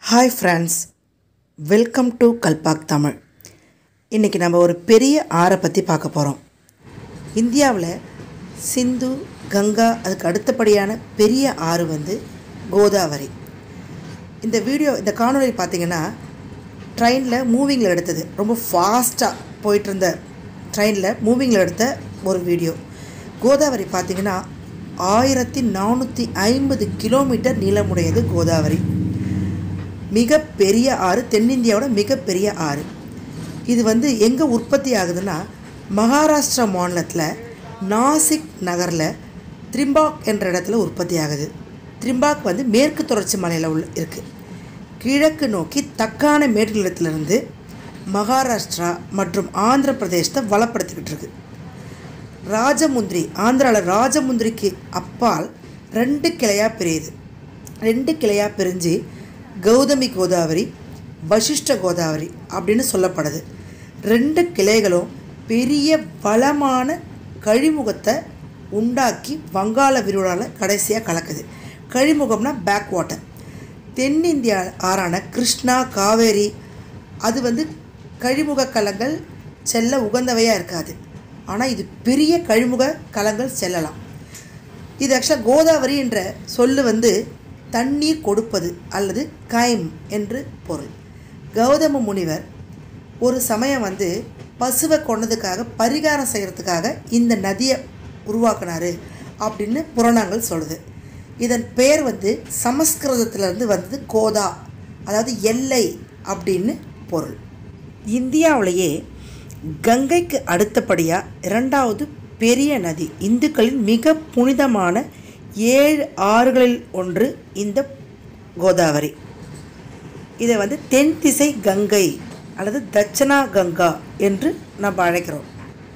hi friends welcome to Kalpak Tamil இன்றைக்கி நம்ம ஒரு பெரிய ஆறை பற்றி பார்க்க போகிறோம் இந்தியாவில் சிந்து கங்கா அதுக்கு அடுத்தபடியான பெரிய ஆறு வந்து கோதாவரி இந்த வீடியோ இந்த காணொளி பார்த்தீங்கன்னா ட்ரெயினில் மூவிங்கில் எடுத்தது ரொம்ப ஃபாஸ்ட்டாக போயிட்டு இருந்த ட்ரெயினில் மூவிங்கில் எடுத்த ஒரு வீடியோ கோதாவரி பார்த்தீங்கன்னா ஆயிரத்தி நானூற்றி ஐம்பது கிலோமீட்டர் நீளமுடையது கோதாவரி மிகப்பெரிய ஆறு தென்னிந்தியாவோட மிகப்பெரிய ஆறு இது வந்து எங்கே உற்பத்தி ஆகுதுன்னா மகாராஷ்டிரா மாநிலத்தில் நாசிக் நகரில் திரிம்பாக் என்ற இடத்துல உற்பத்தி ஆகுது திரிம்பாக் வந்து மேற்கு தொடர்ச்சி மலையில் உள்ள இருக்குது கிழக்கு நோக்கி தக்கான மேற்குநிலத்திலிருந்து மகாராஷ்டிரா மற்றும் ஆந்திர பிரதேசத்தை வளப்படுத்திக்கிட்டு இருக்கு ராஜமுந்திரி ஆந்திராவில் ராஜமுந்திரிக்கு அப்பால் ரெண்டு கிளையாக பிரியுது ரெண்டு கிளையாக பிரிஞ்சு கௌதமி கோதாவரி வசிஷ்ட கோதாவரி அப்படின்னு சொல்லப்படுது ரெண்டு கிளைகளும் பெரிய வளமான கழிமுகத்தை உண்டாக்கி வங்காள விரிகுடாவில் கடைசியாக கலக்குது கழிமுகம்னா பேக் வாட்டர் தென்னிந்தியா ஆறான கிருஷ்ணா காவேரி அது வந்து கழிமுக கலங்கள் செல்ல உகந்தவையாக இருக்காது ஆனால் இது பெரிய கழிமுக கலங்கள் செல்லலாம் இது ஆக்சுவலாக கோதாவரி என்ற சொல்லு வந்து தண்ணீர் கொடுப்பது அல்லது கைம் என்று பொருள் கௌதம முனிவர் ஒரு சமயம் வந்து பசுவை கொண்டதுக்காக பரிகாரம் செய்கிறதுக்காக இந்த நதியை உருவாக்குனாரு அப்படின்னு புராணங்கள் சொல்லுது இதன் பெயர் வந்து சமஸ்கிருதத்திலிருந்து வந்தது கோதா அதாவது எல்லை அப்படின்னு பொருள் இந்தியாவிலேயே கங்கைக்கு அடுத்தபடியாக இரண்டாவது பெரிய நதி இந்துக்களின் மிக புனிதமான ஏழு ஆறுகளில் ஒன்று இந்த கோதாவரி இதை வந்து தென் திசை கங்கை அல்லது தட்சணா கங்கா என்று நம்ம அழைக்கிறோம்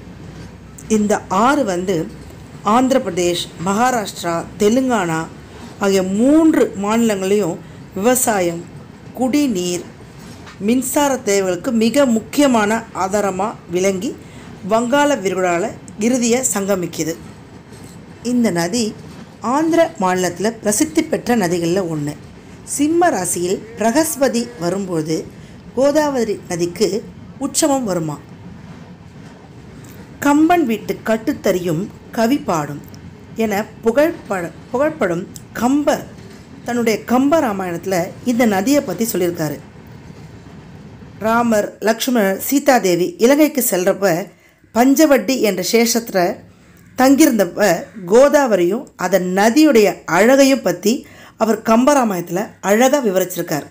இந்த ஆறு வந்து ஆந்திர பிரதேஷ் மகாராஷ்டிரா தெலுங்கானா ஆகிய மூன்று மாநிலங்களையும் விவசாயம் குடிநீர் மின்சார தேவைகளுக்கு மிக முக்கியமான ஆதாரமாக விளங்கி வங்காள விரிகுடாவில் இறுதியாக சங்கமிக்குது இந்த நதி ஆந்திர மாநிலத்தில் பிரசித்தி பெற்ற நதிகளில் ஒன்று சிம்ம ராசியில் பிரகஸ்பதி வரும்போது கோதாவரி நதிக்கு உற்சவம் வருமா கம்பன் வீட்டு கட்டுத்தறியும் கவி பாடும் என புகழ்பட புகழ்படும் கம்பர் தன்னுடைய கம்ப ராமாயணத்தில் இந்த நதியை பற்றி சொல்லியிருக்காரு ராமர் லக்ஷ்மணர் சீதாதேவி இலங்கைக்கு செல்கிறப்ப பஞ்சவட்டி என்ற சேஷத்தில் தங்கியிருந்தப்ப கோதாவரியும் அதன் நதியுடைய அழகையும் பற்றி அவர் கம்பராமாயணத்தில் அழகாக விவரிச்சிருக்கார்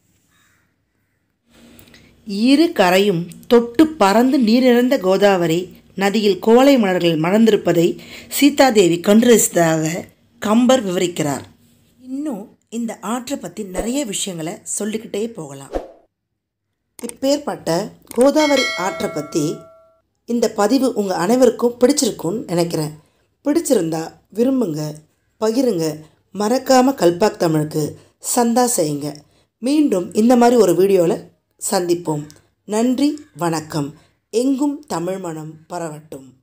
இரு கரையும் தொட்டு பறந்து நீரிழந்த கோதாவரி நதியில் கோலை மலர்கள் மலர்ந்திருப்பதை சீதாதேவி கண்டு கம்பர் விவரிக்கிறார் இன்னும் இந்த ஆற்றை பற்றி நிறைய விஷயங்களை சொல்லிக்கிட்டே போகலாம் இப்பேற்பட்ட கோதாவரி ஆற்றை பற்றி இந்த பதிவு உங்கள் அனைவருக்கும் பிடிச்சிருக்கும்னு நினைக்கிறேன் பிடிச்சிருந்தா விரும்புங்க பகிருங்க மறக்காமல் கல்பாக் தமிழுக்கு சந்தா செய்யுங்க மீண்டும் இந்த மாதிரி ஒரு வீடியோவில் சந்திப்போம் நன்றி வணக்கம் எங்கும் தமிழ் மனம் பரவட்டும்